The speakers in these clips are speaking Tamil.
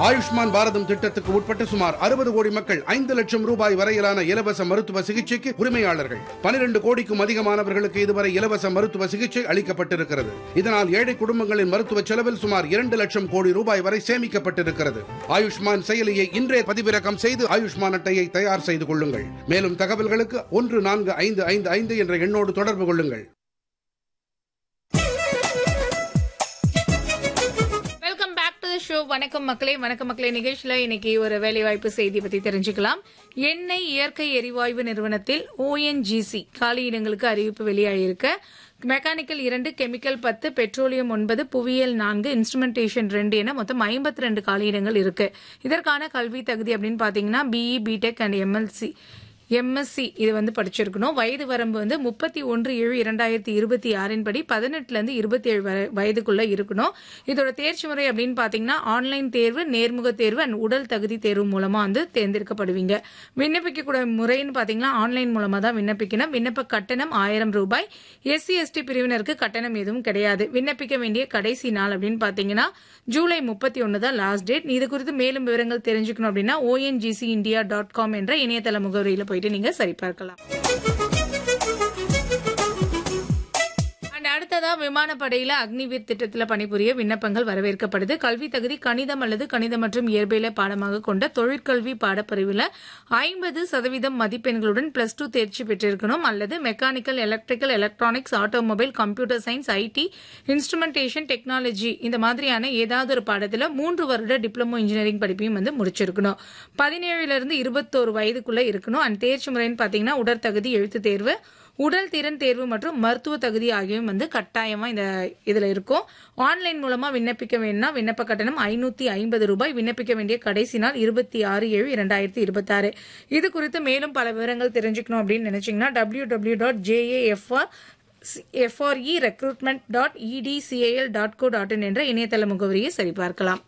ஆயுஷ்மான் பாரதம் திட்டத்துக்கு உட்பட்ட சுமார் அறுபது கோடி மக்கள் ஐந்து லட்சம் ரூபாய் வரையிலான இலவச மருத்துவ சிகிச்சைக்கு உரிமையாளர்கள் பனிரெண்டு கோடிக்கும் அதிகமானவர்களுக்கு இதுவரை இலவச மருத்துவ சிகிச்சை அளிக்கப்பட்டிருக்கிறது இதனால் ஏழை குடும்பங்களின் மருத்துவ செலவில் சுமார் இரண்டு லட்சம் கோடி ரூபாய் வரை சேமிக்கப்பட்டிருக்கிறது ஆயுஷ்மான் செயலியை இன்றே பதிவிறக்கம் செய்து ஆயுஷ்மான் அட்டையை தயார் செய்து கொள்ளுங்கள் மேலும் தகவல்களுக்கு ஒன்று நான்கு ஐந்து ஐந்து ஐந்து என்ற எண்ணோடு தொடர்பு கொள்ளுங்கள் வெல்கம் பேக் டு ஷோ வணக்கம் மக்களே வணக்கம் மக்களே நிகழ்ச்சியில் இன்னைக்கு ஒரு வேலைவாய்ப்பு செய்தி பத்தி தெரிஞ்சுக்கலாம் எண்ணெய் இயற்கை எரிவாயு நிறுவனத்தில் ஓஎன்ஜிசி காலியிடங்களுக்கு அறிவிப்பு வெளியாகியிருக்க மெக்கானிக்கல் இரண்டு கெமிக்கல் பத்து பெட்ரோலியம் ஒன்பது புவியியல் நான்கு இன்ஸ்ட்ருமெண்டேஷன் ரெண்டு என மொத்தம் ஐம்பத்தி ரெண்டு காலியிடங்கள் இருக்கு இதற்கான கல்வி தகுதி அப்படின்னு பாத்தீங்கன்னா BE BTech and MLC MSc இது வந்து படிச்சிருக்கணும் வயது வரம்பு வந்து முப்பத்தி ஒன்று ஏழு இரண்டாயிரத்தி இருபத்தி ஆறின் படி பதினெட்டுல இருந்து இருபத்தி ஏழு வரை- வயதுக்குள்ள இருக்கணும் இதோட தேர்ச்சி முறை அப்படின்னு பாத்தீங்கன்னா ஆன்லைன் தேர்வு நேர்முக தேர்வு அண்ட் உடல் தகுதி தேர்வு மூலமா வந்து தேர்ந்தெடுக்கப்படுவீங்க விண்ணப்பிக்கக்கூடிய முறைன்னு பாத்தீங்கன்னா ஆன்லைன் மூலமா தான் விண்ணப்பிக்கணும் விண்ணப்ப கட்டணம் ஆயிரம் ரூபாய் எஸ்சி எஸ்டி பிரிவினருக்கு கட்டணம் எதுவும் கிடையாது விண்ணப்பிக்க வேண்டிய கடைசி நாள் அப்படின்னு பாத்தீங்கன்னா ஜூலை முப்பத்தி ஒன்று தான் லாஸ்ட் டேட் இது குறித்து மேலும் விவரங்கள் தெரிஞ்சுக்கணும் அப்படின்னா ஓஎன்ஜிசி இந்தியா டாட் காம் என்ற இணையதள முகவரியில போயிட்டு நீங்க சரிபார்க்கலாம் அண்ட் அடுத்ததா விமானப்படையில அக்னிவீர் திட்டத்தில் பணிபுரிய விண்ணப்பங்கள் வரவேற்கப்படுது கல்வி தகுதி கணிதம் அல்லது கணிதம் மற்றும் இயற்பியலை பாடமாக கொண்ட தொழிற்கல்வி பாடப்பிரிவில் ஐம்பது சதவீதம் மதிப்பெண்களுடன் பிளஸ் டூ தேர்ச்சி பெற்றிருக்கணும் அல்லது mechanical electrical electronics automobile computer science IT instrumentation technology இந்த மாதிரியான ஏதாவது ஒரு பாடத்தில் மூன்று வருட டிப்ளமோ இன்ஜினியரிங் படிப்பையும் வந்து முடிச்சிருக்கணும் பதினேழுல இருந்து இருபத்தோரு வயதுக்குள்ள இருக்கணும் அண்ட் தேர்ச்சி முறைன்னு பார்த்தீங்கன்னா உடற்தகுதி எழுத்து தேர்வு உடல் திறன் தேர்வு மற்றும் மருத்துவ தகுதி ஆகியவை வந்து கட்டாயமா இந்த இதுல இருக்கும் ஆன்லைன் மூலமா விண்ணப்பிக்க வேணும்னா விண்ணப்ப கட்டணம் ஐநூத்தி ஐம்பது ரூபாய் விண்ணப்பிக்க வேண்டிய கடைசி நாள் இருபத்தி ஆறு ஏழு இரண்டாயிரத்தி இருபத்தாறு இது குறித்து மேலும் பல விவரங்கள் தெரிஞ்சுக்கணும் அப்படின்னு நினைச்சீங்கன்னா W W dot JAFR FRE recruitment dot ETCIL dot co dot in என்ற இணையதள முகவரியை சரிபார்க்கலாம்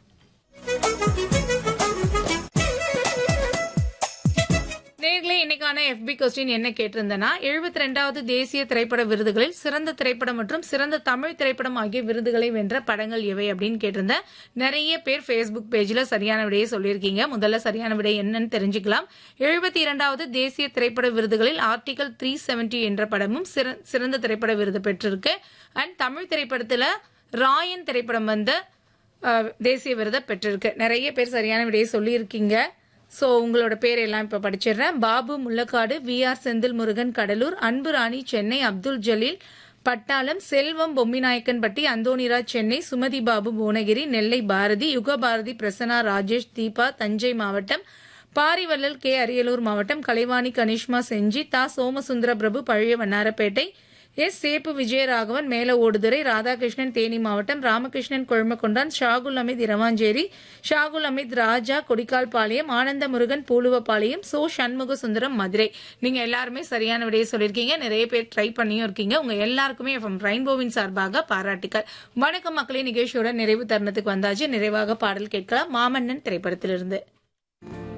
நேர்களே இன்னைக்கான FB கொஸ்டின் என்ன கேட்டிருந்தேன்னா எழுபத்தி ரெண்டாவது தேசிய திரைப்பட விருதுகளில் சிறந்த திரைப்படம் மற்றும் சிறந்த தமிழ் திரைப்படம் ஆகிய விருதுகளை வென்ற படங்கள் எவை அப்படின்னு கேட்டிருந்தேன் நிறைய பேர் ஃபேஸ்புக் பேஜ்ல சரியான விடையை சொல்லியிருக்கீங்க முதல்ல சரியான விடை என்னன்னு தெரிஞ்சுக்கலாம் எழுபத்தி இரண்டாவது தேசிய திரைப்பட விருதுகளில் ஆர்டிகல் த்ரீ செவன்டி என்ற படமும் சிற- சிறந்த திரைப்பட விருது பெற்றிருக்கு அண்ட் தமிழ் திரைப்படத்துல ராயன் திரைப்படம் வந்து அஹ், தேசிய விருதை பெற்றிருக்கு நிறைய பேர் சரியான விடையை சொல்லியிருக்கீங்க ஸோ உங்களோட பேர் எல்லாம் இப்போ படிச்சிடுறேன் பாபு முள்ளக்காடு வி ஆர் செந்தில் முருகன் கடலூர் அன்பு ராணி சென்னை அப்துல் ஜலீல் பட்டாளம் செல்வம் பொம்மிநாயக்கன்பட்டி அந்தோனிராஜ் சென்னை சுமதி பாபு புவனகிரி நெல்லை பாரதி யுக பாரதி பிரசன்னா ராஜேஷ் தீபா தஞ்சை மாவட்டம் பாரிவள்ளல் கே அரியலூர் மாவட்டம் கலைவாணி கனிஷ்மா செஞ்சி தா சோமசுந்தர பிரபு பழைய வண்ணாரப்பேட்டை எஸ் சேப்பு விஜயராகவன் மேல ஓடுதுறை ராதாகிருஷ்ணன் தேனி மாவட்டம் ராமகிருஷ்ணன் கொழுமக்கொண்டான் ஷாகுல் அமித் இரவாஞ்சேரி ஷாகுல் அமித் ராஜா கொடிக்கால்பாளையம் ஆனந்த முருகன் பூலுவப்பாளையம் சோ சண்முக சுந்தரம் மதுரை நீங்க எல்லாருமே சரியான விடையை சொல்லியிருக்கீங்க நிறைய பேர் ட்ரை பண்ணியும் இருக்கீங்க உங்க எல்லாருக்குமே எஃப்எம் ரெயின்போவின் சார்பாக பாராட்டுக்கள் வணக்கம் மக்களே நிகழ்ச்சியோட நிறைவு தருணத்துக்கு வந்தாச்சு நிறைவாக பாடல் கேட்கலாம் மாமன்னன் திரைப்படத்திலிருந்து